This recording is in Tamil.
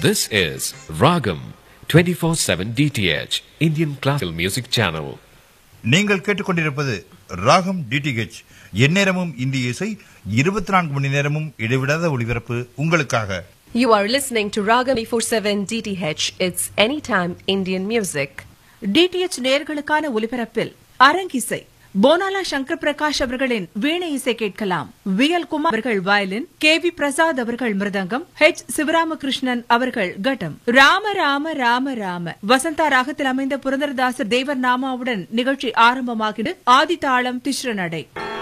This is Ragam 24/7 DTH Indian Classical Music Channel. நீங்கள் கேட்டுக்கொண்டிருப்பது ராகம் டிடிஹெச் எந்நேரமும் இந்திய இசை இருபத்தி நான்கு மணி நேரமும் இடைவிடாத ஒளிபரப்பு உங்களுக்காக You are listening to Ragam 24/7 DTH. It's anytime Indian music. DTH நேர்களுக்கான ஒலிபரப்பில் அரங்கிசை போனாலா சங்கர் பிரகாஷ் அவர்களின் வீணை இசை கேட்கலாம் வி எல் குமார் அவர்கள் வயலின் கே வி பிரசாத் அவர்கள் மிருதங்கம் ஹெச் சிவராமகிருஷ்ணன் அவர்கள் கட்டம் ராம ராம ராம ராம வசந்தா ராகத்தில் அமைந்த புரந்தரதாசர் தேவர் நாமாவுடன் நிகழ்ச்சி ஆரம்பமாகிறது ஆதிதாளம் திஸ்ர நடை